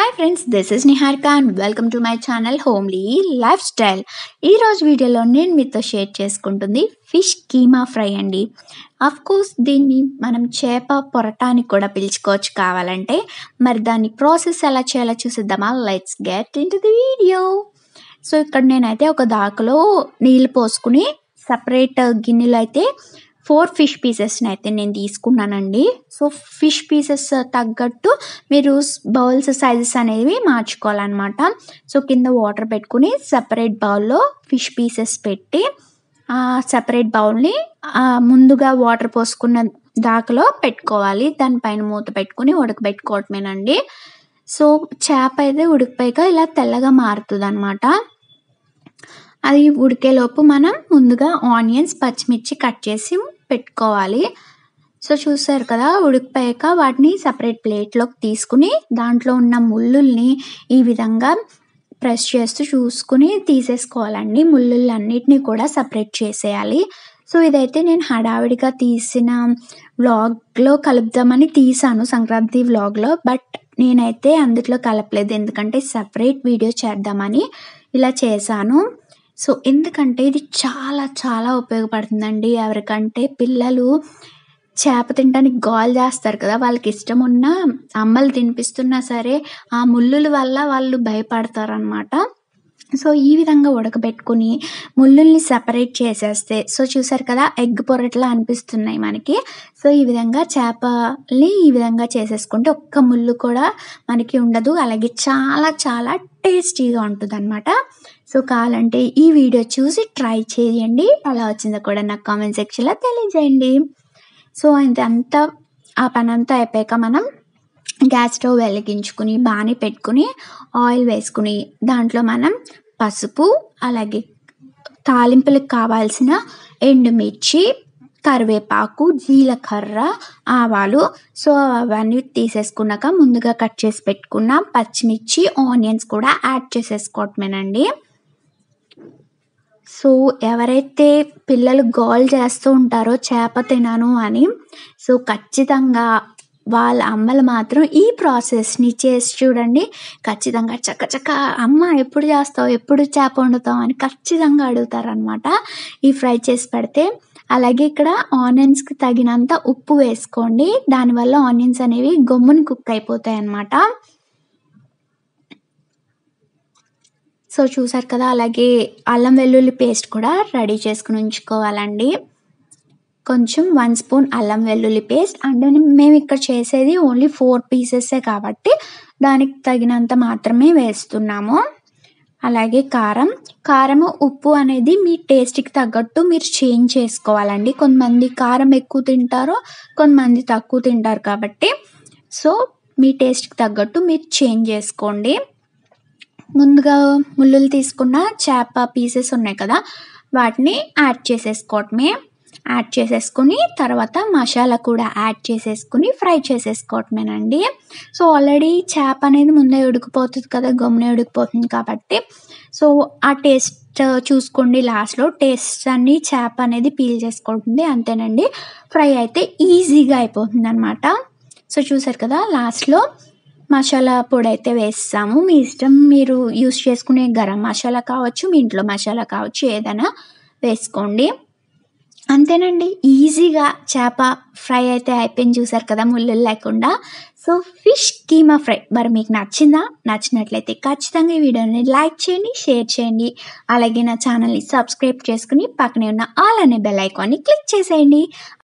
hi friends this is Niharika and welcome to my channel homely lifestyle ఈరోజు వీడియోలో నేను మీతో షేర్ చేసుకుంటుంది ఫిష్ కీమా ఫ్రై అండి అఫ్ కోర్స్ దీన్ని మనం చేప పొరటానికి కూడా పిలుచుకోవచ్చు కావాలంటే మరి దాని ప్రాసెస్ ఎలా చేయాలో చూసిద్దామా let's get in the video so ఇక్కడ నేనైతే ఒక దాకలో నీళ్ళు పోసుకుని సపరేట్ గిన్నెలో అయితే ఫోర్ ఫిష్ పీసెస్ని అయితే నేను తీసుకున్నానండి సో ఫిష్ పీసెస్ తగ్గట్టు మీరు బౌల్స్ సైజెస్ అనేవి మార్చుకోవాలన్నమాట సో కింద వాటర్ పెట్టుకుని సపరేట్ బౌల్లో ఫిష్ పీసెస్ పెట్టి సపరేట్ బౌల్ని ముందుగా వాటర్ పోసుకున్న దాకలో పెట్టుకోవాలి దానిపైన మూత పెట్టుకుని ఉడకబెట్టుకోవటమేనండి సో చేప అయితే ఉడికిపోయాక ఇలా తెల్లగా మారుతుంది అనమాట అది ఉడికేలోపు మనం ముందుగా ఆనియన్స్ పచ్చిమిర్చి కట్ చేసి పెట్టుకోవాలి సో చూసారు కదా ఉడికిపోయాక వాటిని సపరేట్ ప్లేట్లోకి తీసుకుని దాంట్లో ఉన్న ముళ్ళుల్ని ఈ విధంగా ప్రెస్ చేస్తూ చూసుకుని తీసేసుకోవాలండి ముళ్ళులు అన్నిటినీ కూడా సపరేట్ చేసేయాలి సో ఇదైతే నేను హడావిడిగా తీసిన వ్లాగ్లో కలుపుదామని తీసాను సంక్రాంతి వ్లాగ్లో బట్ నేనైతే అందులో కలపలేదు ఎందుకంటే సపరేట్ వీడియో చేద్దామని ఇలా చేశాను సో ఎందుకంటే ఇది చాలా చాలా ఉపయోగపడుతుందండి ఎవరికంటే పిల్లలు చేప తినడానికి గోల్ చేస్తారు కదా వాళ్ళకి ఇష్టం ఉన్న అమ్మలు తినిపిస్తున్నా సరే ఆ ముళ్ళుల వల్ల వాళ్ళు భయపడతారనమాట సో ఈ విధంగా ఉడకబెట్టుకుని ముళ్ళుల్ని సపరేట్ చేసేస్తే సో చూసారు కదా ఎగ్ పొరట్లా అనిపిస్తున్నాయి మనకి సో ఈ విధంగా చేపల్ని ఈ విధంగా చేసేసుకుంటే ఒక్క ముళ్ళు కూడా మనకి ఉండదు అలాగే చాలా చాలా టేస్టీగా ఉంటుంది అనమాట సో కావాలంటే ఈ వీడియో చూసి ట్రై చేయండి అలా వచ్చిందో కూడా నాకు కామెంట్ సెక్షన్లో తెలియజేయండి సో ఇదంతా ఆ పని అంతా అయిపోయాక మనం గ్యాస్ స్టవ్ వెలిగించుకుని బాగానే పెట్టుకుని ఆయిల్ వేసుకుని దాంట్లో మనం పసుపు అలాగే తాలింపులకు కావాల్సిన ఎండుమిర్చి కరివేపాకు జీలకర్ర ఆవాలు సో అవన్నీ తీసేసుకున్నాక ముందుగా కట్ చేసి పెట్టుకున్న పచ్చిమిర్చి ఆనియన్స్ కూడా యాడ్ చేసేసుకోవటమేనండి సో ఎవరైతే పిల్లలు గోల్ చేస్తూ ఉంటారో చేప తినను అని సో ఖచ్చితంగా వాళ్ళ అమ్మలు మాత్రం ఈ ప్రాసెస్ని చేసి చూడండి ఖచ్చితంగా చక్క చక్క అమ్మ ఎప్పుడు చేస్తావు ఎప్పుడు చేప వండుతావు అని ఖచ్చితంగా అడుగుతారనమాట ఈ ఫ్రై చేసి పెడితే అలాగే ఇక్కడ ఆనియన్స్కి తగినంత ఉప్పు వేసుకోండి దానివల్ల ఆనియన్స్ అనేవి గమ్ముని కుక్ అయిపోతాయి అన్నమాట సో చూసారు కదా అలాగే అల్లం వెల్లుల్లి పేస్ట్ కూడా రెడీ చేసుకుని ఉంచుకోవాలండి కొంచెం వన్ స్పూన్ అల్లం వెల్లుల్లి పేస్ట్ అండ్ మేము ఇక్కడ చేసేది ఓన్లీ ఫోర్ పీసెసే కాబట్టి దానికి తగినంత మాత్రమే వేస్తున్నాము అలాగే కారం కారం ఉప్పు అనేది మీ టేస్ట్కి తగ్గట్టు మీరు చేంజ్ చేసుకోవాలండి కొంతమంది కారం ఎక్కువ తింటారు కొంతమంది తక్కువ తింటారు కాబట్టి సో మీ టేస్ట్కి తగ్గట్టు మీరు చేంజ్ చేసుకోండి ముందుగా ముళ్ళులు తీసుకున్న చేప పీసెస్ ఉన్నాయి కదా వాటిని యాడ్ చేసేసుకోవటమే యాడ్ చేసేసుకుని తర్వాత మసాలా కూడా యాడ్ చేసేసుకుని ఫ్రై చేసేసుకోవటమేనండి సో ఆల్రెడీ చేప అనేది ముందే ఉడికిపోతుంది కదా గమ్మునే ఉడికిపోతుంది కాబట్టి సో ఆ టేస్ట్ చూసుకోండి లాస్ట్లో టేస్ట్ అన్ని చేప అనేది పీల్ చేసుకుంటుంది అంతేనండి ఫ్రై అయితే ఈజీగా అయిపోతుంది అనమాట సో చూసారు కదా లాస్ట్లో మసాలా పొడి అయితే వేస్తాము మీ ఇష్టం మీరు యూస్ చేసుకునే గరం మసాలా కావచ్చు మీ ఇంట్లో మసాలా కావచ్చు ఏదైనా వేసుకోండి అంతేనండి ఈజీగా చేప ఫ్రై అయితే అయిపోయింది చూసారు కదా ముళ్ళు లేకుండా సో ఫిష్ కీమా ఫ్రై మరి మీకు నచ్చిందా నచ్చినట్లయితే ఖచ్చితంగా ఈ వీడియోని లైక్ చేయండి షేర్ చేయండి అలాగే నా ఛానల్ని సబ్స్క్రైబ్ చేసుకుని పక్కనే ఉన్న ఆల్ అనే బెల్ ఐకాన్ని క్లిక్ చేసేయండి